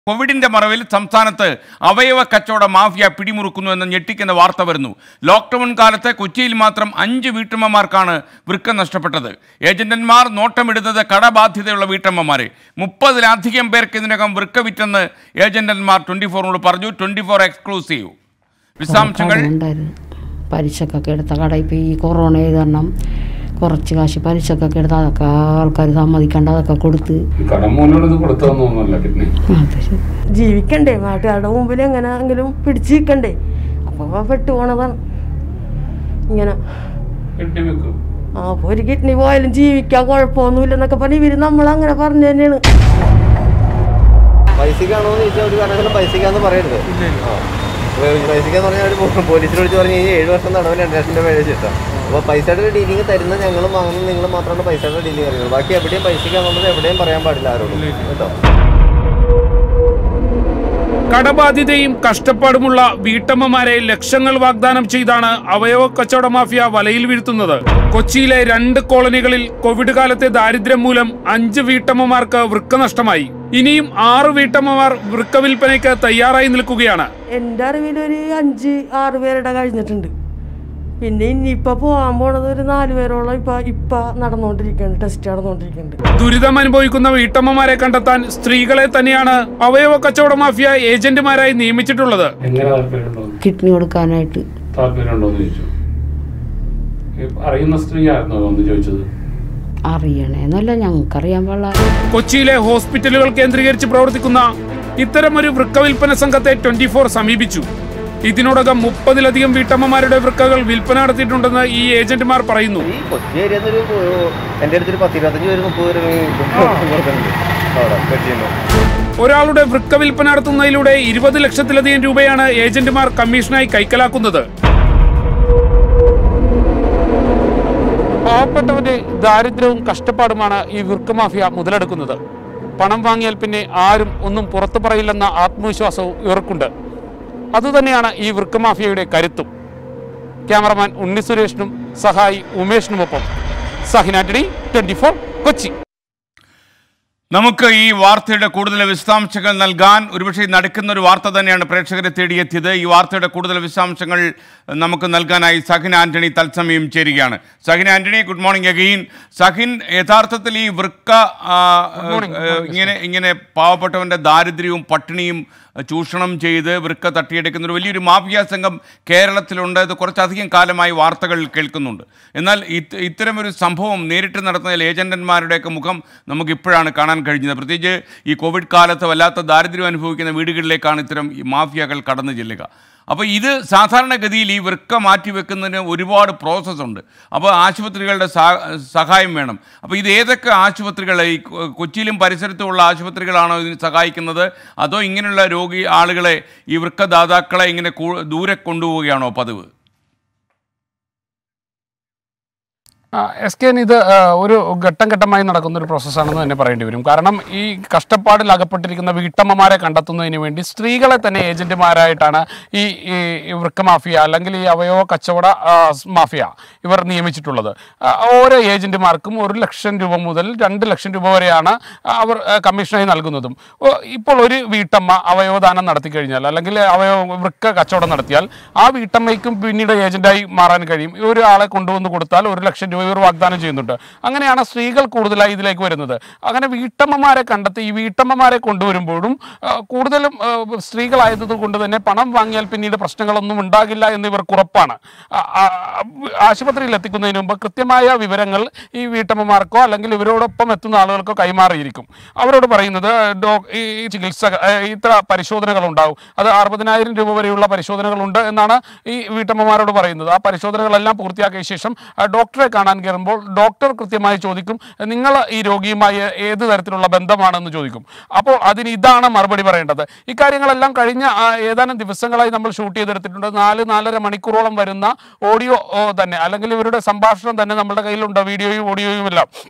കോവിഡിന്റെ മറവിൽ സംസ്ഥാനത്ത് അവയവ കച്ചവട മാഫിയ പിടിമുറുക്കുന്നു എന്ന ഞെട്ടിക്കുന്ന വാർത്ത വരുന്നു ലോക്ക്ഡൌൺ കാലത്ത് കൊച്ചിയിൽ മാത്രം അഞ്ച് വീട്ടമ്മമാർക്കാണ് വൃക്ക നഷ്ടപ്പെട്ടത് ഏജന്റന്മാർ നോട്ടമിടുന്നത് കടബാധ്യതയുള്ള വീട്ടമ്മമാരെ മുപ്പതിലധികം പേർക്ക് ഇതിനകം വൃക്ക വിറ്റെന്ന് ഏജന്റന്മാർ ട്വന്റി ഫോറിനോട് പറഞ്ഞു ട്വന്റി ഫോർ എക്സ്ക്ലൂസീവ് വിശദാംശങ്ങൾ ഉണ്ടായിരുന്നു പലിശക്കൊക്കെ എടുത്ത കട ഇപ്പം ഈ കൊറോണ ആയത് കാരണം കുറച്ച് കാശ് പലിശക്കൊക്കെ എടുത്ത് അതൊക്കെ ആൾക്കാർ സമ്മതിക്കണ്ട അതൊക്കെ കൊടുത്ത് ഈ കടം മൂലം ഇത് കൊടുത്തതൊന്നുമല്ല കിഡ്നി അത് ശരി. ജീവിക്കണ്ടേ നാട്ടുകാരുടെ മുമ്പിൽ എങ്ങനെയെങ്കിലും പിടിച്ചു നിൽക്കണ്ടേ അപ്പോൾ പെട്ടുപോണതാണ് ഇങ്ങനെ കിഡ്നി വെക്കും ആ അപ്പോൾ ഒരു കിഡ്നി പോയാലും ജീവിക്കാൻ കുഴപ്പമൊന്നുമില്ലെന്നൊക്കെ പറഞ്ഞ് ഇവർ നമ്മളങ്ങനെ പറഞ്ഞു തന്നെയാണ് പൈസക്കാണോ എന്ന് ചോദിച്ചാൽ ഒരു കാരണവശാലും പൈസക്കാന്ന് പറയരുത് ആ. അപ്പൊ പൈസക്കാന്ന് പറഞ്ഞാൽ അവർ പോലീസിനെ വിളിച്ച് പറഞ്ഞു കഴിഞ്ഞാൽ ഏഴ് വർഷം തടവ് രണ്ട് ലക്ഷം രൂപ എഴുതി ചിട്ടാം അപ്പോൾ പൈസയുടെ ഡീലിംഗ് തരുന്ന ഞങ്ങളും വാങ്ങുന്ന നിങ്ങളും മാത്രമാണ് പൈസയുടെ ഡീലിംഗ് അറിയുന്നത് ബാക്കി എവിടെയും പൈസക്കാന്നുള്ളത് എവിടെയും പറയാൻ പാടില്ല ആരോടും കേട്ടോ കടബാധിതയും കഷ്ടപ്പാടുമുള്ള വീട്ടമ്മമാരെ ലക്ഷങ്ങൾ വാഗ്ദാനം ചെയ്താണ് അവയവ കച്ചവട മാഫിയ വലയിൽ വീഴ്ത്തുന്നത് കൊച്ചിയിലെ രണ്ട് കോളനികളിൽ കോവിഡ് കാലത്തെ ദാരിദ്ര്യം മൂലം അഞ്ച് വീട്ടമ്മമാർക്ക് വൃക്ക നഷ്ടമായി ഇനിയും ആറ് വീട്ടമ്മമാർ വൃക്ക വിൽപ്പനയ്ക്ക് തയ്യാറായി നിൽക്കുകയാണ് എൻ്റെ അറിവിൽ ഒരു അഞ്ച് ആറ് പേരുടെ കഴിഞ്ഞിട്ടുണ്ട് പിന്നെ ഇനിയിപ്പോൾ പോകാൻ പോണത് ഒരു നാല് പേരോളം ഇപ്പം ഇപ്പം നടന്നുകൊണ്ടിരിക്കുന്നുണ്ട് ടെസ്റ്റ് നടന്നുകൊണ്ടിരിക്കുന്നുണ്ട് ദുരിതം അനുഭവിക്കുന്ന വീട്ടമ്മമാരെ കണ്ടെത്താൻ സ്ത്രീകളെ തന്നെയാണ് അവയവ കച്ചവട മാഫിയ ഏജന്റുമാരായി നിയമിച്ചിട്ടുള്ളത് എങ്ങനെ താല്പര്യമുണ്ടോ കിഡ്നി കൊടുക്കാനായിട്ട് താല്പര്യമുണ്ടോ എന്ന് ചോദിച്ചു ഈ അറിയുന്ന സ്ത്രീ ആയിരുന്നു വന്ന് ചോദിച്ചത് അറിയണേന്നല്ല ഞങ്ങൾക്കറിയാൻ പാടില്ല കൊച്ചിയിലെ ഹോസ്പിറ്റലുകൾ കേന്ദ്രീകരിച്ച് പ്രവർത്തിക്കുന്ന ഇത്തരമൊരു വൃക്ക വിൽപ്പന സംഘത്തെ ട്വന്റി ഫോർ സമീപിച്ചു ഇതിനോടകം മുപ്പതിലധികം വീട്ടമ്മമാരുടെ വൃക്കകൾ വിൽപ്പന നടത്തിയിട്ടുണ്ടെന്ന് ഈ ഏജന്റുമാർ പറയുന്നു ഈ കൊച്ചി ഏരിയ ഒരു എൻ്റെ അടുത്തൊരു പത്ത് ഇരുപത്തഞ്ച് പേര് മുപ്പത് പേര് കൊടുക്കുന്നുണ്ട് അവിടെ കൊച്ചിയിൽ ഒരാളുടെ വൃക്ക വിൽപ്പന നടത്തുന്നതിലൂടെ ഇരുപത് ലക്ഷത്തിലധികം രൂപയാണ് ഏജന്റുമാർ കമ്മീഷനായി കൈക്കലാക്കുന്നത് പാവപ്പെട്ടവന്റെ ദാരിദ്ര്യവും കഷ്ടപ്പാടുമാണ് ഈ വൃക്ക മാഫിയ മുതലെടുക്കുന്നത് പണം വാങ്ങിയാൽ പിന്നെ ആരും ഒന്നും പുറത്തു പറയില്ലെന്ന ആത്മവിശ്വാസവും ഇവർക്കുണ്ട് അതുതന്നെയാണ് ഈ വൃക്ക മാഫിയയുടെ കരുത്തും ക്യാമറമാൻ ഉണ്ണി സുരേഷിനും സഹായി ഉമേഷിനുമൊപ്പം സഹിനാന്റണി ട്വന്റി ഫോർ കൊച്ചി നമുക്ക് ഈ വാർത്തയുടെ കൂടുതൽ വിശദാംശങ്ങൾ നൽകാൻ ഒരുപക്ഷെ നടക്കുന്ന ഒരു വാർത്ത തന്നെയാണ് പ്രേക്ഷകരെ തേടിയെത്തിയത് ഈ വാർത്തയുടെ കൂടുതൽ വിശദാംശങ്ങൾ നമുക്ക് നൽകാനായി സഹിൻ ആന്റണി തത്സമയം ചേരുകയാണ് Sahin Antony good morning again Sahin യഥാർത്ഥത്തിൽ ഈ വൃക്ക ആ, ഏഹ്, ഇങ്ങനെ ഇങ്ങനെ പാവപ്പെട്ടവന്റെ ദാരിദ്ര്യവും പട്ടിണിയും ചൂഷണം ചെയ്ത് വൃക്ക തട്ടിയെടുക്കുന്ന ഒരു വലിയൊരു മാഫിയ സംഘം കേരളത്തിലുണ്ട് ഇത് കുറച്ചധികം കാലമായി വാർത്തകൾ കേൾക്കുന്നുണ്ട് എന്നാൽ ഇത് ഇത്തരമൊരു സംഭവം നേരിട്ട് നടത്തുന്നതിൽ ഏജന്റന്മാരുടെയൊക്കെ മുഖം നമുക്ക് ഇപ്പോഴാണ് കാണാൻ കഴിഞ്ഞത് പ്രത്യേകിച്ച് ഈ കോവിഡ് കാലത്ത് വല്ലാത്ത ദാരിദ്ര്യം അനുഭവിക്കുന്ന വീടുകളിലേക്കാണ് ഇത്തരം ഈ മാഫിയകൾ കടന്നു ചെല്ലുക അപ്പോൾ ഇത് സാധാരണഗതിയിൽ ഈ വൃക്ക മാറ്റിവെക്കുന്നതിന് ഒരുപാട് പ്രോസസ്സ് ഉണ്ട് അപ്പോൾ ആശുപത്രികളുടെ സഹ- സഹായം വേണം അപ്പോൾ ഇത് ഏതൊക്കെ ആശുപത്രികൾ ഈ കൊ- കൊച്ചിയിലും പരിസരത്തുമുള്ള ആശുപത്രികളാണോ ഇതിന് സഹായിക്കുന്നത് അതോ ഇങ്ങനെയുള്ള രോഗി ആളുകളെ ഈ വൃക്കദാതാക്കളെ ഇങ്ങനെ കൂ- ദൂരെ കൊണ്ടുപോവുകയാണോ പതിവ് എസ് കെ ഇത് ആ, ഒരു ഘട്ടം ഘട്ടമായി നടക്കുന്ന ഒരു പ്രോസസ്സാണെന്ന് തന്നെ പറയേണ്ടി വരും കാരണം ഈ കഷ്ടപ്പാടിൽ അകപ്പെട്ടിരിക്കുന്ന വീട്ടമ്മമാരെ കണ്ടെത്തുന്നതിന് വേണ്ടി സ്ത്രീകളെ തന്നെ ഏജന്റുമാരായിട്ടാണ് ഈ ഈ ഈ വൃക്ക മാഫിയ അല്ലെങ്കിൽ ഈ അവയവ കച്ചവട ആ, സ് മാഫിയ ഇവർ നിയമിച്ചിട്ടുള്ളത് ആ, ഓരോ ഏജന്റുമാർക്കും ഒരു ലക്ഷം രൂപ മുതൽ രണ്ട് ലക്ഷം രൂപ വരെയാണ് അവർ ആ, കമ്മീഷനായി നൽകുന്നതും ഓ, ഇപ്പോൾ ഒരു വീട്ടമ്മ അവയവദാനം നടത്തി കഴിഞ്ഞാൽ അല്ലെങ്കിൽ അവയവ വൃക്ക കച്ചവടം നടത്തിയാൽ ആ വീട്ടമ്മയ്ക്കും പിന്നീട് ഏജന്റായി മാറാൻ കഴിയും ഈ ഒരാളെ കൊണ്ടുവന്ന് കൊടുത്താൽ ഒരു ലക്ഷം രൂപ ഇവർ വാഗ്ദാനം ചെയ്യുന്നുണ്ട് അങ്ങനെയാണ് സ്ത്രീകൾ കൂടുതലായി ഇതിലേക്ക് വരുന്നത് അങ്ങനെ വീട്ടമ്മമാരെ കണ്ടെത്തി ഈ വീട്ടമ്മമാരെ കൊണ്ടുവരുമ്പോഴും ആ, കൂടുതലും ആ, സ്ത്രീകളായത് കൊണ്ട് തന്നെ പണം വാങ്ങിയാൽ പിന്നീട് പ്രശ്നങ്ങളൊന്നും ഉണ്ടാകില്ല എന്ന് ഇവർക്ക് ഉറപ്പാണ് ആ, ആ, ആശുപത്രിയിൽ എത്തിക്കുന്നതിന് മുമ്പ് കൃത്യമായ വിവരങ്ങൾ ഈ വീട്ടമ്മമാർക്കോ അല്ലെങ്കിൽ ഇവരോടൊപ്പം എത്തുന്ന ആളുകൾക്കോ കൈമാറിയിരിക്കും അവരോട് പറയുന്നത് ഡോ ഈ ഈ ചികിത്സ ഏ, ഇത്ര പരിശോധനകൾ ഉണ്ടാവും അത് അറുപതിനായിരം രൂപ വരെയുള്ള പരിശോധനകളുണ്ട് എന്നാണ് ഈ വീട്ടമ്മമാരോട് പറയുന്നത് ആ പരിശോധനകളെല്ലാം പൂർത്തിയാക്കിയ ശേഷം ആ, ഡോക്ടറെ കാണാൻ കയറുമ്പോൾ ഡോക്ടർ കൃത്യമായി ചോദിക്കും നിങ്ങൾ ഈ രോഗിയുമായി ഏത് തരത്തിലുള്ള ബന്ധമാണെന്ന് ചോദിക്കും അപ്പോൾ അതിന് ഇതാണ് മറുപടി പറയേണ്ടത് ഇക്കാര്യങ്ങളെല്ലാം കഴിഞ്ഞ ആ, ഏതാനും ദിവസങ്ങളായി നമ്മൾ ഷൂട്ട് ചെയ്തെടുത്തിട്ടുണ്ട് നാല് നാലര മണിക്കൂറോളം വരുന്ന ഓഡിയോ ഓ, തന്നെ അല്ലെങ്കിൽ ഇവരുടെ സംഭാഷണം തന്നെ നമ്മുടെ കയ്യിലുണ്ട് വീഡിയോയും ഓഡിയോയും എല്ലാം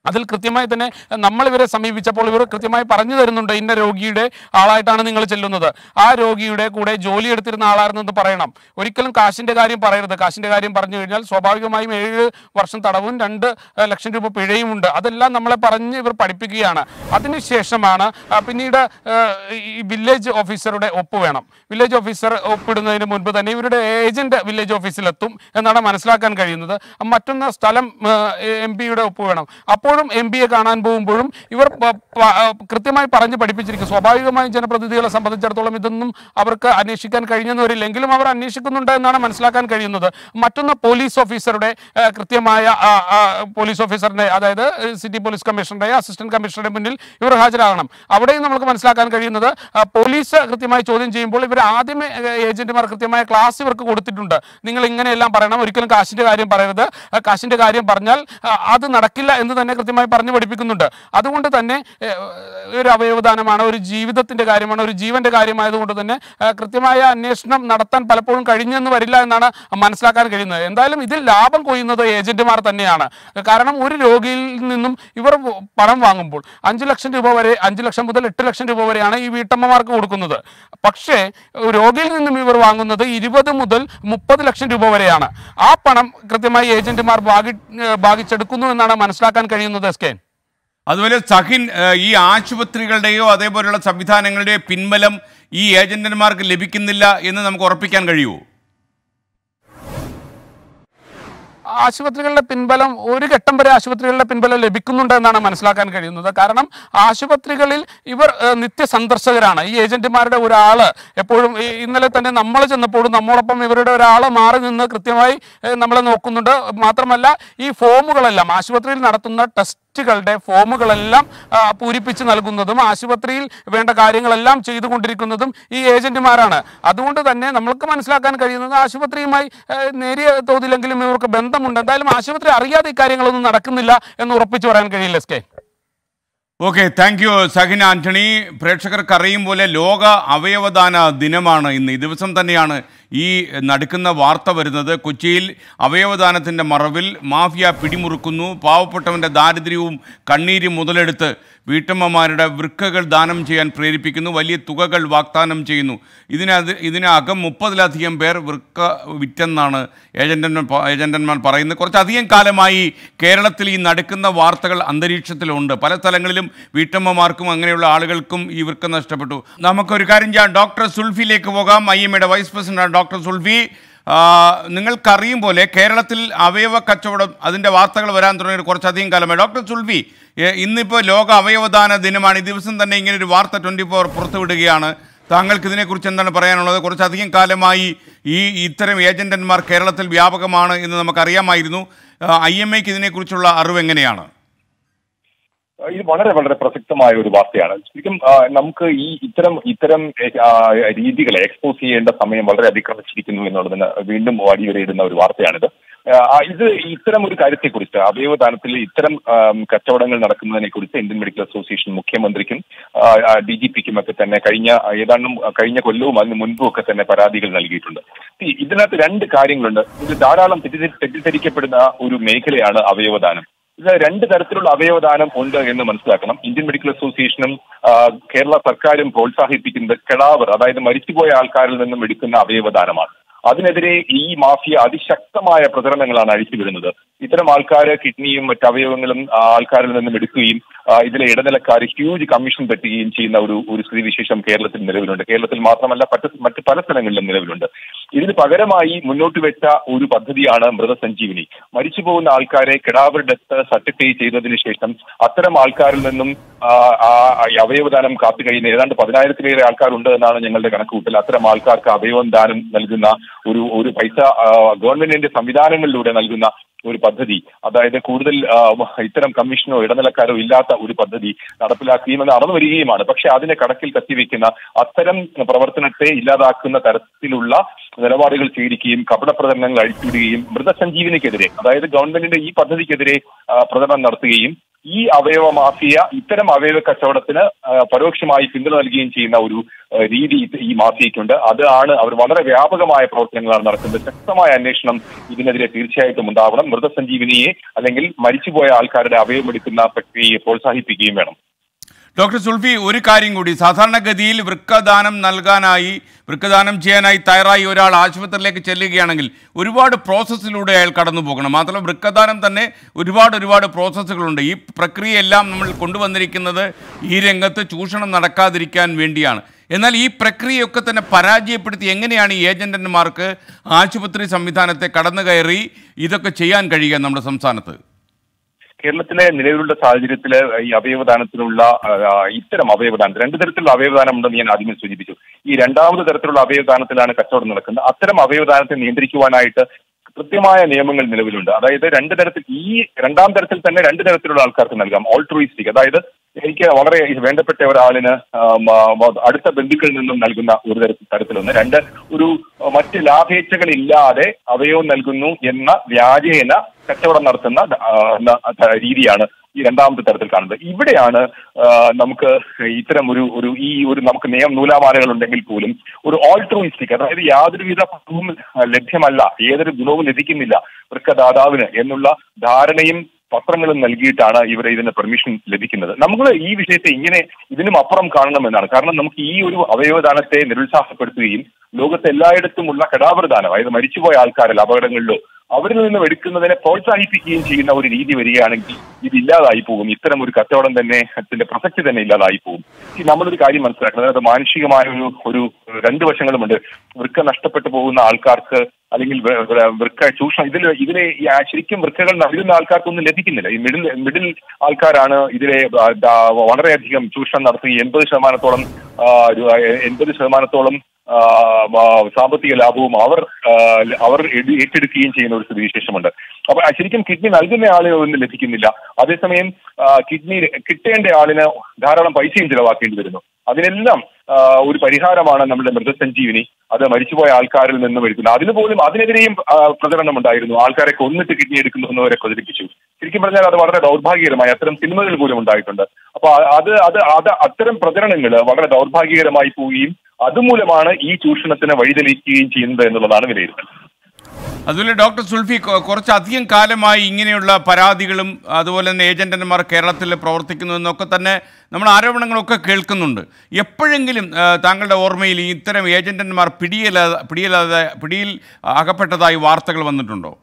അതിൽ കൃത്യമായി തന്നെ നമ്മൾ ഇവരെ സമീപിച്ചപ്പോൾ ഇവർ കൃത്യമായി പറഞ്ഞു തരുന്നുണ്ട് ഇന്ന രോഗിയുടെ ആളായിട്ടാണ് നിങ്ങൾ ചെല്ലുന്നത് ആ രോഗിയുടെ കൂടെ ജോലി എടുത്തിരുന്ന ആളായിരുന്നെന്ന് പറയണം ഒരിക്കലും കാശിന്റെ കാര്യം പറയരുത് കാശിന്റെ കാര്യം പറഞ്ഞു കഴിഞ്ഞാൽ സ്വാഭാവികമായും ഏഴ് വർഷം തടവും രണ്ട് ഏഹ്, ലക്ഷം രൂപ പിഴയും ഉണ്ട് അതെല്ലാം നമ്മളെ പറഞ്ഞ് ഇവർ പഠിപ്പിക്കുകയാണ് അതിനുശേഷമാണ് ആ, പിന്നീട് ഏഹ്, ഈ വില്ലേജ് ഓഫീസറുടെ ഒപ്പ് വേണം വില്ലേജ് ഓഫീസർ ഒപ്പിടുന്നതിന് മുൻപ് തന്നെ ഇവരുടെ ഏജന്റ് വില്ലേജ് ഓഫീസിലെത്തും എന്നാണ് മനസ്സിലാക്കാൻ കഴിയുന്നത് മറ്റൊന്ന് സ്ഥലം എം പിയുടെ ഒപ്പ് വേണം അപ്പോഴും എം പിയെ കാണാൻ പോകുമ്പോഴും ഇവർ പ- പ- ആ, കൃത്യമായി പറഞ്ഞ് പഠിപ്പിച്ചിരിക്കും സ്വാഭാവികമായും ജനപ്രതിനിധികളെ സംബന്ധിച്ചിടത്തോളം ഇതൊന്നും അവർക്ക് അന്വേഷിക്കാൻ കഴിഞ്ഞെന്ന് വരില്ല എങ്കിലും അവർ അന്വേഷിക്കുന്നുണ്ട് എന്നാണ് മനസ്സിലാക്കാൻ കഴിയുന്നത് മറ്റൊന്ന് പോലീസ് ഓഫീസറുടെ ആ, കൃത്യമായ ആ, ആ, പോലീസ് ഓഫീസറിന്റെ അതായത് ഏഹ്, സിറ്റി പോലീസ് കമ്മീഷണറുടെ അസിസ്റ്റന്റ് കമ്മീഷണറുടെ മുന്നിൽ ഇവർ ഹാജരാകണം അവിടെയും നമുക്ക് മനസ്സിലാക്കാൻ കഴിയുന്നത് ആ, പോലീസ് കൃത്യമായി ചോദ്യം ചെയ്യുമ്പോൾ ഇവർ ആദ്യമേ ഏഹ്, ഏജന്റുമാർ കൃത്യമായ ക്ലാസ് ഇവർക്ക് കൊടുത്തിട്ടുണ്ട് നിങ്ങൾ ഇങ്ങനെയെല്ലാം പറയണം ഒരിക്കലും കാശിന്റെ കാര്യം പറയരുത് ആ, കാശിന്റെ കാര്യം പറഞ്ഞാൽ ആ, അത് നടക്കില്ല എന്ന് തന്നെ കൃത്യമായി പറഞ്ഞു പഠിപ്പിക്കുന്നുണ്ട് അതുകൊണ്ട് തന്നെ ഏഹ്, ഒരു അവയവദാനമാണ് ഒരു ജീവിതത്തിന്റെ കാര്യമാണ് ഒരു ജീവന്റെ കാര്യമായതുകൊണ്ട് തന്നെ ആ, കൃത്യമായ അന്വേഷണം നടത്താൻ പലപ്പോഴും കഴിഞ്ഞെന്ന് വരില്ല എന്നാണ് മനസ്സിലാക്കാൻ കഴിയുന്നത് എന്തായാലും ഇതിൽ ലാഭം കൊയ്യുന്നത് ഏജന്റുമാർ തന്നെയാണ് കാരണം ഒരു രോഗിയിൽ നിന്നും ഇവർ പണം വാങ്ങുമ്പോൾ അഞ്ച് ലക്ഷം രൂപ വരെ അഞ്ച് ലക്ഷം മുതൽ എട്ട് ലക്ഷം രൂപ വരെയാണ് ഈ വീട്ടമ്മമാർക്ക് കൊടുക്കുന്നത് പക്ഷേ രോഗിയിൽ നിന്നും ഇവർ വാങ്ങുന്നത് ഇരുപത് മുതൽ മുപ്പത് ലക്ഷം രൂപ വരെയാണ് ആ പണം കൃത്യമായി ഏജന്റുമാർ ഭാഗി ഭാഗിച്ചെടുക്കുന്നു എന്നാണ് മനസ്സിലാക്കാൻ കഴിയുന്നത് എസ് കെ അതുപോലെ സഹിൻ ഏഹ്, ഈ ആശുപത്രികളുടെയോ അതേപോലെയുള്ള സംവിധാനങ്ങളുടെയോ പിൻബലം ഈ ഏജന്റന്മാർക്ക് ലഭിക്കുന്നില്ല എന്ന് നമുക്ക് ഉറപ്പിക്കാൻ കഴിയുമോ ആശുപത്രികളുടെ പിൻബലം ഒരു ഘട്ടം വരെ ആശുപത്രികളുടെ പിൻബലം ലഭിക്കുന്നുണ്ട് എന്നാണ് മനസ്സിലാക്കാൻ കഴിയുന്നത് കാരണം ആശുപത്രികളിൽ ഇവർ ഏഹ്, നിത്യസന്ദർശകരാണ് ഈ ഏജന്റുമാരുടെ ഒരാള് എപ്പോഴും ഈ ഇന്നലെ തന്നെ നമ്മൾ ചെന്നപ്പോഴും നമ്മോടൊപ്പം ഇവരുടെ ഒരാൾ മാറി നിന്ന് കൃത്യമായി ഏഹ്, നമ്മളെ നോക്കുന്നുണ്ട് മാത്രമല്ല ഈ ഫോമുകളെല്ലാം ആശുപത്രിയിൽ നടത്തുന്ന ടെസ്റ്റുകളുടെ ഫോമുകളെല്ലാം ആ, പൂരിപ്പിച്ച് നൽകുന്നതും ആശുപത്രിയിൽ വേണ്ട കാര്യങ്ങളെല്ലാം ചെയ്തുകൊണ്ടിരിക്കുന്നതും ഈ ഏജന്റുമാരാണ് അതുകൊണ്ട് തന്നെ നമ്മൾക്ക് മനസ്സിലാക്കാൻ കഴിയുന്നത് ആശുപത്രിയുമായി ഏഹ്, നേരിയ തോതിലെങ്കിലും ഇവർക്ക് ബന്ധമുണ്ട് എന്തായാലും ആശുപത്രി അറിയാതെ ഇക്കാര്യങ്ങളൊന്നും നടക്കുന്നില്ല എന്ന് ഉറപ്പിച്ചു പറയാൻ കഴിയില്ല S K okay thank you Sahin Antony പ്രേക്ഷകർക്ക് അറിയും പോലെ ലോക അവയവദാന ദിനമാണ് ഇന്ന് ഈ ദിവസം തന്നെയാണ് ഈ നടുക്കുന്ന വാർത്ത വരുന്നത് കൊച്ചിയിൽ അവയവദാനത്തിൻ്റെ മറവിൽ മാഫിയ പിടിമുറുക്കുന്നു പാവപ്പെട്ടവൻ്റെ ദാരിദ്ര്യവും കണ്ണീരും മുതലെടുത്ത് വീട്ടമ്മമാരുടെ വൃക്കകൾ ദാനം ചെയ്യാൻ പ്രേരിപ്പിക്കുന്നു വലിയ തുകകൾ വാഗ്ദാനം ചെയ്യുന്നു ഇതിനത് ഇതിനകം മുപ്പതിലധികം പേർ വൃക്ക വിറ്റെന്നാണ് ഏജന്റന്മാർ ഏജന്റന്മാർ പറയുന്നത് കുറച്ചധികം കാലമായി കേരളത്തിൽ ഈ നടക്കുന്ന വാർത്തകൾ അന്തരീക്ഷത്തിലുണ്ട് പല സ്ഥലങ്ങളിലും വീട്ടമ്മമാർക്കും അങ്ങനെയുള്ള ആളുകൾക്കും ഈ വൃക്ക നഷ്ടപ്പെട്ടു നമുക്കൊരു കാര്യം ചെയ്യാം ഡോക്ടർ സുൽഫിയിലേക്ക് പോകാം ഐ എം എയുടെ വൈസ് പ്രസിഡന്റ് ഡോക്ടർ സുൽഫി ആ, നിങ്ങൾക്കറിയും പോലെ കേരളത്തിൽ അവയവ കച്ചവടം അതിൻ്റെ വാർത്തകൾ വരാൻ തുടങ്ങിയിട്ട് കുറച്ചധികം കാലമായി ഡോക്ടർ സുൽഫി ഏ, ഇന്നിപ്പോൾ ലോക അവയവദാന ദിനമാണ് ഈ ദിവസം തന്നെ ഇങ്ങനെ ഒരു വാർത്ത ട്വൻറ്റി ഫോർ പുറത്തുവിടുകയാണ് താങ്കൾക്ക് ഇതിനെക്കുറിച്ച് എന്താണ് പറയാനുള്ളത് കുറച്ചധികം കാലമായി ഈ ഇത്തരം ഏജന്റന്മാർ കേരളത്തിൽ വ്യാപകമാണ് എന്ന് നമുക്കറിയാമായിരുന്നു ഐ എം എക്ക് ഇതിനെക്കുറിച്ചുള്ള അറിവ് എങ്ങനെയാണ് ഇത് വളരെ വളരെ പ്രസക്തമായ ഒരു വാർത്തയാണ് ശരിക്കും ആ, നമുക്ക് ഈ ഇത്തരം ഇത്തരം ആ, രീതികളെ എക്സ്പോസ് ചെയ്യേണ്ട സമയം വളരെ അതിക്രമിച്ചിരിക്കുന്നു എന്നുള്ളതിന് വീണ്ടും അടിവരയിടുന്ന ഒരു വാർത്തയാണിത് ആ, ഇത് ഇത്തരം ഒരു കാര്യത്തെക്കുറിച്ച് അവയവദാനത്തിൽ ഇത്തരം ആം, കച്ചവടങ്ങൾ നടക്കുന്നതിനെ കുറിച്ച് ഇന്ത്യൻ മെഡിക്കൽ അസോസിയേഷൻ മുഖ്യമന്ത്രിക്കും ഡി ജി പിക്കും ഒക്കെ തന്നെ കഴിഞ്ഞ ഏതാണ്ടും കഴിഞ്ഞ കൊല്ലവും അതിന് മുൻപും ഒക്കെ തന്നെ പരാതികൾ നൽകിയിട്ടുണ്ട് ഈ ഇതിനകത്ത് രണ്ട് കാര്യങ്ങളുണ്ട് ഇത് ധാരാളം തെറ്റിദ്ധ- തെറ്റിദ്ധരിക്കപ്പെടുന്ന ഒരു മേഖലയാണ് അവയവദാനം ഇത് രണ്ട് തരത്തിലുള്ള അവയവദാനം ഉണ്ട് എന്ന് മനസ്സിലാക്കണം ഇന്ത്യൻ മെഡിക്കൽ അസോസിയേഷനും ആ, കേരള സർക്കാരും പ്രോത്സാഹിപ്പിക്കുന്നത് കെടാവർ അതായത് മരിച്ചുപോയ ആൾക്കാരിൽ നിന്നും എടുക്കുന്ന അവയവദാനമാണ് അതിനെതിരെ ഈ മാഫിയ അതിശക്തമായ പ്രചരണങ്ങളാണ് അഴിച്ചുവിടുന്നത് ഇത്തരം ആൾക്കാർ കിഡ്നിയും മറ്റ് അവയവങ്ങളും ആ, ആൾക്കാരിൽ നിന്നും എടുക്കുകയും ആ, ഇതിലെ ഇടനിലക്കാർ ഹ്യൂജ് കമ്മീഷൻ പറ്റുകയും ചെയ്യുന്ന ഒരു ഒരു സ്ഥിതിവിശേഷം കേരളത്തിൽ നിലവിലുണ്ട് കേരളത്തിൽ മാത്രമല്ല മറ്റ് മറ്റ് പല സ്ഥലങ്ങളിലും നിലവിലുണ്ട് ഇതിന് പകരമായി മുന്നോട്ട് വെച്ച ഒരു പദ്ധതിയാണ് മൃതസഞ്ജീവിനി മരിച്ചു പോകുന്ന ആൾക്കാരെ കിടാവർ ഡെത്ത് സർട്ടിഫൈ ചെയ്തതിനു ശേഷം അത്തരം ആൾക്കാരിൽ നിന്നും ആ, ആ, ഈ അവയവദാനം കാത്തു കഴിയുന്ന ഏതാണ്ട് പതിനായിരത്തിലേറെ ആൾക്കാരുണ്ട് എന്നാണ് ഞങ്ങളുടെ കണക്കുകൂട്ടൽ അത്തരം ആൾക്കാർക്ക് അവയവം ദാനം നൽകുന്ന ഒരു ഒരു പൈസ ആ, ഗവൺമെന്റിന്റെ സംവിധാനങ്ങളിലൂടെ നൽകുന്ന ഒരു പദ്ധതി അതായത് കൂടുതൽ ആ, ഇത്തരം കമ്മീഷനോ ഇടനിലക്കാരോ ഇല്ലാത്ത ഒരു പദ്ധതി നടപ്പിലാക്കുകയും നടന്നു വരികയുമാണ് പക്ഷെ അതിനെ കടക്കിൽ കത്തിവെക്കുന്ന അത്തരം പ്രവർത്തനത്തെ ഇല്ലാതാക്കുന്ന തരത്തിലുള്ള നിലപാടുകൾ സ്വീകരിക്കുകയും കപട പ്രചരണങ്ങൾ അഴിച്ചുവിടുകയും മൃതസഞ്ജീവനിക്കെതിരെ അതായത് ഗവൺമെന്റിന്റെ ഈ പദ്ധതിക്കെതിരെ ആ, പ്രചരണം നടത്തുകയും ഈ അവയവ മാഫിയ ഇത്തരം അവയവ കച്ചവടത്തിന് ആ, പരോക്ഷമായി പിന്തുണ നൽകുകയും ചെയ്യുന്ന ഒരു ആ, രീതി ഇത് ഈ മാഫിയയ്ക്കുണ്ട് അതാണ് അവർ വളരെ വ്യാപകമായ പ്രവർത്തനം പ്രവർത്തനങ്ങളാണ് നടക്കുന്നത് ശക്തമായ അന്വേഷണം ഇതിനെതിരെ തീർച്ചയായിട്ടും ഉണ്ടാവണം മൃതസഞ്ജീവനിയെ അല്ലെങ്കിൽ മരിച്ചുപോയ ആൾക്കാരുടെ അവയവമെടുക്കുന്ന പ്രക്രിയയെ പ്രോത്സാഹിപ്പിക്കുകയും വേണം ഡോക്ടർ സുൽഫി ഒരു കാര്യം കൂടി സാധാരണഗതിയിൽ വൃക്കദാനം നൽകാനായി വൃക്കദാനം ചെയ്യാനായി തയ്യാറായി ഒരാൾ ആശുപത്രിയിലേക്ക് ചെല്ലുകയാണെങ്കിൽ ഒരുപാട് പ്രോസസ്സിലൂടെ അയാൾ കടന്നു പോകണം മാത്രമല്ല വൃക്കദാനം തന്നെ ഒരുപാട് ഒരുപാട് പ്രോസസ്സുകളുണ്ട് ഈ പ്രക്രിയയെല്ലാം നമ്മൾ കൊണ്ടുവന്നിരിക്കുന്നത് ഈ രംഗത്ത് ചൂഷണം നടക്കാതിരിക്കാൻ വേണ്ടിയാണ് എന്നാൽ ഈ പ്രക്രിയയൊക്കെ തന്നെ പരാജയപ്പെടുത്തി എങ്ങനെയാണ് ഈ ഏജന്റന്മാർക്ക് ആശുപത്രി സംവിധാനത്തെ കടന്നു കയറി ഇതൊക്കെ ചെയ്യാൻ കഴിയുക നമ്മുടെ സംസ്ഥാനത്ത് കേരളത്തിലെ നിലവിലുള്ള സാഹചര്യത്തിൽ ഈ അവയവദാനത്തിനുള്ള ആ, ഇത്തരം അവയവദാനം രണ്ട് തരത്തിലുള്ള അവയവദാനം ഉണ്ടെന്ന് ഞാൻ ആദ്യമേ സൂചിപ്പിച്ചു ഈ രണ്ടാമത് തരത്തിലുള്ള അവയവദാനത്തിലാണ് കച്ചവടം നടക്കുന്നത് അത്തരം അവയവദാനത്തെ നിയന്ത്രിക്കുവാനായിട്ട് കൃത്യമായ നിയമങ്ങൾ നിലവിലുണ്ട് അതായത് രണ്ട് തരത്തിൽ ഈ രണ്ടാം തരത്തിൽ തന്നെ രണ്ട് തരത്തിലുള്ള ആൾക്കാർക്ക് നൽകാം ഓൾട്രോയിസ്റ്റിക് അതായത് എനിക്ക് വളരെ വേണ്ടപ്പെട്ട ഒരാളിന് ആ, മ- മ- അടുത്ത ബന്ധുക്കളിൽ നിന്നും നൽകുന്ന ഒരു തരത്തിൽ തരത്തിലൊന്ന് രണ്ട് ഒരു മറ്റ് ലാഭേച്ഛകളില്ലാതെ അവയവം നൽകുന്നു എന്ന വ്യാജേന കച്ചവടം നടത്തുന്ന ആ, ന- ത- രീതിയാണ് ഈ രണ്ടാമത്തെ തരത്തിൽ കാണുന്നത് ഇവിടെയാണ് ആ, നമുക്ക് ഇത്തരം ഒരു ഒരു ഈ ഒരു നമുക്ക് നിയമ നൂലാമാലകൾ ഉണ്ടെങ്കിൽ പോലും ഒരു ഓൾട്രോയിസ്റ്റിക് അതായത് യാതൊരുവിധ ഫലവും ലഭ്യമല്ല ഏതൊരു ഗുണവും ലഭിക്കുന്നില്ല വൃക്കദാതാവിന് എന്നുള്ള ധാരണയും പത്രങ്ങളും നൽകിയിട്ടാണ് ഇവരെ ഇതിന് പെർമിഷൻ ലഭിക്കുന്നത് നമ്മൾ ഈ വിഷയത്തെ ഇങ്ങനെ ഇതിനും അപ്പുറം കാണണമെന്നാണ് കാരണം നമുക്ക് ഈ ഒരു അവയവദാനത്തെ നിരുത്സാഹപ്പെടുത്തുകയും ലോകത്ത് എല്ലായിടത്തുമുള്ള കടാവൃദാനം അതായത് മരിച്ചുപോയ ആൾക്കാരിൽ അപകടങ്ങളിലോ അവരിൽ നിന്നും എടുക്കുന്നതിനെ പ്രോത്സാഹിപ്പിക്കുകയും ചെയ്യുന്ന ഒരു രീതി വരികയാണെങ്കിൽ ഇത് ഇല്ലാതായി പോകും ഇത്തരം ഒരു കച്ചവടം തന്നെ അതിന്റെ പ്രസക്തി തന്നെ ഇല്ലാതായി പോകും ഈ നമ്മളൊരു കാര്യം മനസ്സിലാക്കണം അതായത് മാനുഷികമായ ഒരു ഒരു രണ്ട് വശങ്ങളുമുണ്ട് വൃക്ക നഷ്ടപ്പെട്ടു പോകുന്ന ആൾക്കാർക്ക് അല്ലെങ്കിൽ വൃ- വൃ- വൃക്ക ചൂഷണം ഇതിൽ ഇതിലെ ഈ ആ ശരിക്കും വൃക്കകൾ നൽകുന്ന ആൾക്കാർക്കൊന്നും ലഭിക്കുന്നില്ല ഈ മിഡിൽ മിഡിൽ ആൾക്കാരാണ് ഇതിലെ ആ, ദാ- വളരെയധികം ചൂഷണം നടത്തി എൺപത് ശതമാനത്തോളം ആ, ഒരു, ആ, എൺപത് ശതമാനത്തോളം ആ, ആ, സാമ്പത്തിക ലാഭവും അവർ ആ, അവർ എട് ഏറ്റെടുക്കുകയും ചെയ്യുന്ന ഒരു സ്ഥിതിവിശേഷമുണ്ട് അപ്പൊ ആ ശരിക്കും കിഡ്നി നൽകുന്ന ആളിന് ഒന്നും ലഭിക്കുന്നില്ല അതേസമയം ആ, കിഡ്നി കിട്ടേണ്ട ആളിന് ധാരാളം പൈസയും ചിലവാക്കേണ്ടി വരുന്നു അതിനെല്ലാം ആ, ഒരു പരിഹാരമാണ് നമ്മുടെ മൃതസഞ്ജീവിനി അത് മരിച്ചുപോയ ആൾക്കാരിൽ നിന്നും എടുക്കുന്നത് അതിന് പോലും അതിനെതിരെയും ആ, പ്രചരണം ഉണ്ടായിരുന്നു ആൾക്കാരെ കൊന്നിട്ട് കിഡ്നി എടുക്കുന്നു എന്നവരെ പ്രചരിപ്പിച്ചു ശരിക്കും പറഞ്ഞാൽ അത് വളരെ ദൗർഭാഗ്യകരമായി അത്തരം സിനിമകൾ പോലും ഉണ്ടായിട്ടുണ്ട് അപ്പൊ അത് അത് അത് അത്തരം പ്രചരണങ്ങൾ വളരെ ദൗർഭാഗ്യകരമായി പോവുകയും അതുമൂലമാണ് ഈ ചൂഷണത്തിന് വഴിതെളിക്കുകയും ചെയ്യുന്നത് എന്നുള്ളതാണ് വിലയിരുത്തൽ അതുപോലെ ഡോക്ടർ സുൽഫി കൊ- കുറച്ചധികം കാലമായി ഇങ്ങനെയുള്ള പരാതികളും അതുപോലെ തന്നെ ഏജന്റന്മാർ കേരളത്തിൽ പ്രവർത്തിക്കുന്നു എന്നൊക്കെ തന്നെ നമ്മൾ ആരോപണങ്ങളൊക്കെ കേൾക്കുന്നുണ്ട് എപ്പോഴെങ്കിലും ആ, താങ്കളുടെ ഓർമ്മയിൽ ഈ ഇത്തരം ഏജന്റന്മാർ പിടിയിലാതെ പിടിയിലാതെ പിടിയിൽ അകപ്പെട്ടതായി വാർത്തകൾ വന്നിട്ടുണ്ടോ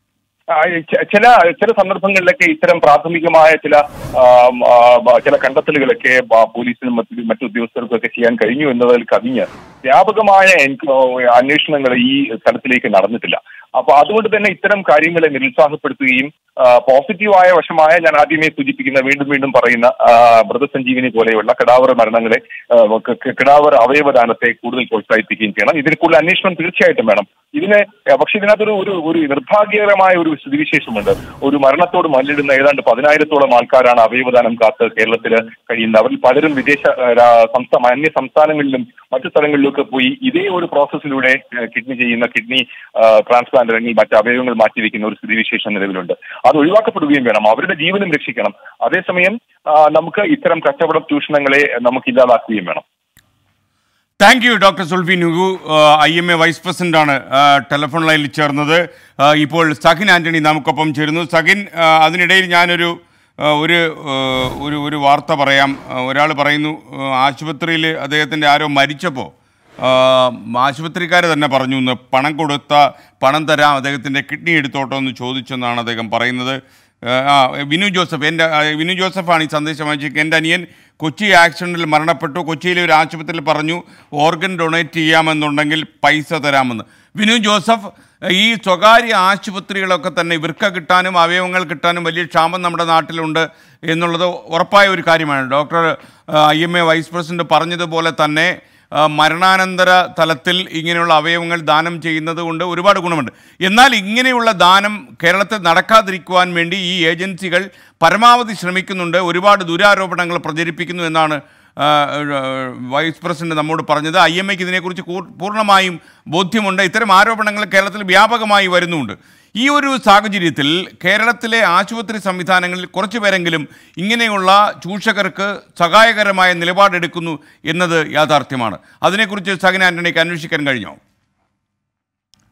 ആ, ച- ചില ചില സന്ദർഭങ്ങളിലൊക്കെ ഇത്തരം പ്രാഥമികമായ ചില ആം, ആ, ബ- ചില കണ്ടെത്തലുകളൊക്കെ ബ- പോലീസിനും മറ്റു മറ്റു ഉദ്യോഗസ്ഥർക്കൊക്കെ ചെയ്യാൻ കഴിഞ്ഞു എന്നതിൽ കവിഞ്ഞ് വ്യാപകമായ എൻക്വ- അന്വേഷണങ്ങൾ ഈ തലത്തിലേക്ക് നടന്നിട്ടില്ല അപ്പൊ അതുകൊണ്ട് തന്നെ ഇത്തരം കാര്യങ്ങളെ നിരുത്സാഹപ്പെടുത്തുകയും ആ, പോസിറ്റീവായ വശമായ ഞാൻ ആദ്യമേ സൂചിപ്പിക്കുന്ന വീണ്ടും വീണ്ടും പറയുന്ന ആ, മൃതസഞ്ജീവിനി പോലെയുള്ള കിടാവർ മരണങ്ങളെ ആ, ക- ക- കിടാവർ അവയവദാനത്തെ കൂടുതൽ പ്രോത്സാഹിപ്പിക്കുകയും ചെയ്യണം ഇതിന് കൂടുതൽ അന്വേഷണം തീർച്ചയായിട്ടും വേണം ഇതിന് ആ, പക്ഷെ ഇതിനകത്തൊരു ഒരു ഒരു നിർഭാഗ്യകരമായ ഒരു സ്ഥിതിവിശേഷമുണ്ട് ഒരു മരണത്തോട് മല്ലിടുന്ന ഏതാണ്ട് പതിനായിരത്തോളം ആൾക്കാരാണ് അവയവദാനം കാത്ത് കേരളത്തിൽ കഴിയുന്നത് അവരിൽ പലരും വിദേശ ആ, രാ- സംസ്ഥാന അന്യ സംസ്ഥാനങ്ങളിലും മറ്റു സ്ഥലങ്ങളിലൊക്കെ പോയി ഇതേ ഒരു പ്രോസസ്സിലൂടെ ആ, കിഡ്നി ചെയ്യുന്ന കിഡ്നി ട്രാൻസ്പ്ലാന്റ് അല്ലെങ്കിൽ മറ്റ് അവയവങ്ങൾ മാറ്റിവെക്കുന്ന ഒരു സ്ഥിതിവിശേഷം നിലവിലുണ്ട് അത് ഒഴിവാക്കപ്പെടുകയും വേണം അവരുടെ ജീവനും രക്ഷിക്കണം അതേസമയം ആ, നമുക്ക് ഇത്തരം കച്ചവട ചൂഷണങ്ങളെ നമുക്ക് ഇല്ലാതാക്കുകയും വേണം താങ്ക് യു ഡോക്ടർ സുൽഫി നുഗു ഐ എം എ വൈസ് പ്രസിഡന്റാണ് ആ, ടെലിഫോൺ ലൈനിൽ ചേർന്നത് ആ, ഇപ്പോൾ സഹിൻ ആന്റണി നമുക്കൊപ്പം ചേരുന്നു സഹിൻ ആ, അതിനിടയിൽ ഞാനൊരു ആ, ഒരു ആ, ഒരു ഒരു വാർത്ത പറയാം ഒരാൾ പറയുന്നു ആശുപത്രിയിൽ അദ്ദേഹത്തിൻ്റെ ആരോ മരിച്ചപ്പോൾ ആശുപത്രിക്കാർ തന്നെ പറഞ്ഞു എന്ന് പണം കൊടുത്ത പണം തരാം അദ്ദേഹത്തിൻ്റെ കിഡ്നി എടുത്തോട്ടോ എന്ന് ചോദിച്ചെന്നാണ് അദ്ദേഹം പറയുന്നത് ആ, ആ വിനു ജോസഫ് എൻ്റെ ആ, വിനു ജോസഫാണ് ഈ സന്ദേശം അയച്ചത് എൻ്റെ അനിയൻ കൊച്ചി ആക്സിഡൻറ്റിൽ മരണപ്പെട്ടു കൊച്ചിയിലെ ഒരു ആശുപത്രിയിൽ പറഞ്ഞു ഓർഗൻ ഡൊണേറ്റ് ചെയ്യാമെന്നുണ്ടെങ്കിൽ പൈസ തരാമെന്ന് വിനു ജോസഫ് ഈ സ്വകാര്യ ആശുപത്രികളൊക്കെ തന്നെ വൃക്ക കിട്ടാനും അവയവങ്ങൾ കിട്ടാനും വലിയ ക്ഷാമം നമ്മുടെ നാട്ടിലുണ്ട് എന്നുള്ളത് ഉറപ്പായ ഒരു കാര്യമാണ് doctor I M A vice president പറഞ്ഞതുപോലെ തന്നെ ആ, മരണാനന്തര തലത്തിൽ ഇങ്ങനെയുള്ള അവയവങ്ങൾ ദാനം ചെയ്യുന്നത് കൊണ്ട് ഒരുപാട് ഗുണമുണ്ട് എന്നാൽ ഇങ്ങനെയുള്ള ദാനം കേരളത്തിൽ നടക്കാതിരിക്കുവാൻ വേണ്ടി ഈ ഏജൻസികൾ പരമാവധി ശ്രമിക്കുന്നുണ്ട് ഒരുപാട് ദുരാരോപണങ്ങൾ പ്രചരിപ്പിക്കുന്നു എന്നാണ് ആ, ആ, വൈസ് പ്രസിഡന്റ് നമ്മോട് പറഞ്ഞത് ഐ എം എക്ക് ഇതിനെക്കുറിച്ച് കൂർ- പൂർണ്ണമായും ബോധ്യമുണ്ട് ഇത്തരം ആരോപണങ്ങൾ കേരളത്തിൽ വ്യാപകമായി വരുന്നുണ്ട് ഈ ഒരു സാഹചര്യത്തിൽ കേരളത്തിലെ ആശുപത്രി സംവിധാനങ്ങളിൽ കുറച്ചു പേരെങ്കിലും ഇങ്ങനെയുള്ള ചൂഷകർക്ക് സഹായകരമായ നിലപാടെടുക്കുന്നു എന്നത് യാഥാർത്ഥ്യമാണ് അതിനെക്കുറിച്ച് സഗൻ ആന്റണിക്ക് അന്വേഷിക്കാൻ കഴിഞ്ഞോ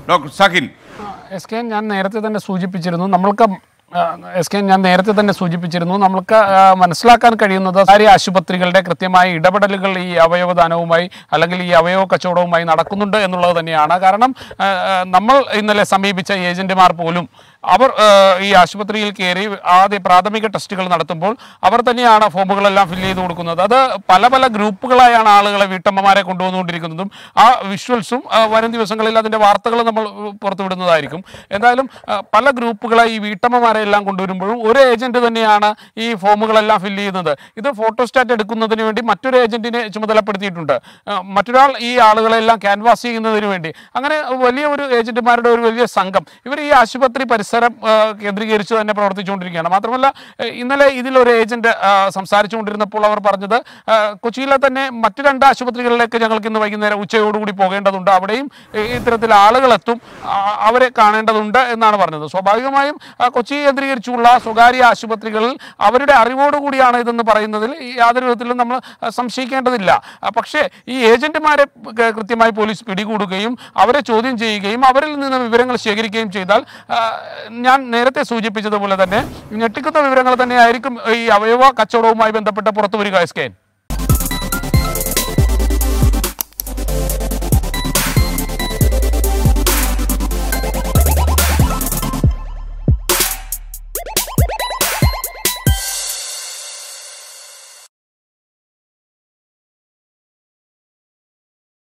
ഡോക്ടർ സഹിൻ എസ് കെ ഞാൻ നേരത്തെ തന്നെ സൂചിപ്പിച്ചിരുന്നു നമ്മൾക്ക് എസ് കെ ഞാൻ നേരത്തെ തന്നെ സൂചിപ്പിച്ചിരുന്നു നമുക്ക് ആ, മനസ്സിലാക്കാൻ കഴിയുന്നത് സ്വകാര്യ ആശുപത്രികളുടെ കൃത്യമായ ഇടപെടലുകൾ ഈ അവയവദാനവുമായി അല്ലെങ്കിൽ ഈ അവയവ കച്ചവടവുമായി നടക്കുന്നുണ്ട് എന്നുള്ളത് തന്നെയാണ് കാരണം ആ, ആ, നമ്മൾ ഇന്നലെ സമീപിച്ച ഏജന്റുമാർ പോലും അവർ ആ, ഈ ആശുപത്രിയിൽ കയറി ആദ്യ പ്രാഥമിക ടെസ്റ്റുകൾ നടത്തുമ്പോൾ അവർ തന്നെയാണ് ഫോമുകളെല്ലാം ഫില്ല് ചെയ്ത് കൊടുക്കുന്നത് അത് പല പല ഗ്രൂപ്പുകളായാണ് ആളുകളെ വീട്ടമ്മമാരെ കൊണ്ടുവന്നുകൊണ്ടിരിക്കുന്നതും ആ വിഷ്വൽസും ആ, വരും ദിവസങ്ങളിൽ അതിൻ്റെ വാർത്തകൾ നമ്മൾ ഉ, പുറത്തുവിടുന്നതായിരിക്കും എന്തായാലും ആ, പല ഗ്രൂപ്പുകളെ ഈ വീട്ടമ്മമാരെ എല്ലാം കൊണ്ടുവരുമ്പോഴും ഒരു ഏജന്റ് തന്നെയാണ് ഈ ഫോമുകളെല്ലാം ഫില്ല് ചെയ്യുന്നത് ഇത് ഫോട്ടോസ്റ്റാറ്റ് എടുക്കുന്നതിന് വേണ്ടി മറ്റൊരു ഏജന്റിനെ ചുമതലപ്പെടുത്തിയിട്ടുണ്ട് ആ, മറ്റൊരാൾ ഈ ആളുകളെല്ലാം ക്യാൻവാസ് ചെയ്യുന്നതിന് വേണ്ടി അങ്ങനെ വലിയ ഒരു ഏജന്റുമാരുടെ ഒരു വലിയ സംഘം ഇവർ ഈ ആശുപത്രി പരിസരം ആ, കേന്ദ്രീകരിച്ച് തന്നെ പ്രവർത്തിച്ചുകൊണ്ടിരിക്കുകയാണ് മാത്രമല്ല ഏ, ഇന്നലെ ഇതിലൊരു ഏജന്റ് ആ, സംസാരിച്ചുകൊണ്ടിരുന്നപ്പോൾ അവർ പറഞ്ഞത് ആ, കൊച്ചിയിലെ തന്നെ മറ്റു രണ്ട് ആശുപത്രികളിലേക്ക് ഞങ്ങൾക്ക് ഇന്ന് വൈകുന്നേരം ഉച്ചയോടുകൂടി പോകേണ്ടതുണ്ട് അവിടെയും ഈ- ഇത്തരത്തിൽ ആളുകളെത്തും ആ, അവരെ കാണേണ്ടതുണ്ട് എന്നാണ് പറഞ്ഞത് സ്വാഭാവികമായും ആ, കൊച്ചി കേന്ദ്രീകരിച്ചുള്ള സ്വകാര്യ ആശുപത്രികളിൽ അവരുടെ അറിവോടുകൂടിയാണ് ഇതെന്ന് പറയുന്നതിൽ ഈ യാതൊരു വിധത്തിലും നമ്മൾ ആ, സംശയിക്കേണ്ടതില്ല ആ, പക്ഷേ ഈ ഏജന്റുമാരെ ക- കൃത്യമായി പോലീസ് പിടികൂടുകയും അവരെ ചോദ്യം ചെയ്യുകയും അവരിൽ നിന്ന് വിവരങ്ങൾ ശേഖരിക്കുകയും ചെയ്താൽ ആ, ഞാൻ നേരത്തെ സൂചിപ്പിച്ചതുപോലെ തന്നെ ഞെട്ടിക്കുന്ന വിവരങ്ങൾ തന്നെയായിരിക്കും ഈ അവയവ കച്ചവടവുമായി ബന്ധപ്പെട്ട് പുറത്തു വരിക എസ് കെ എൻ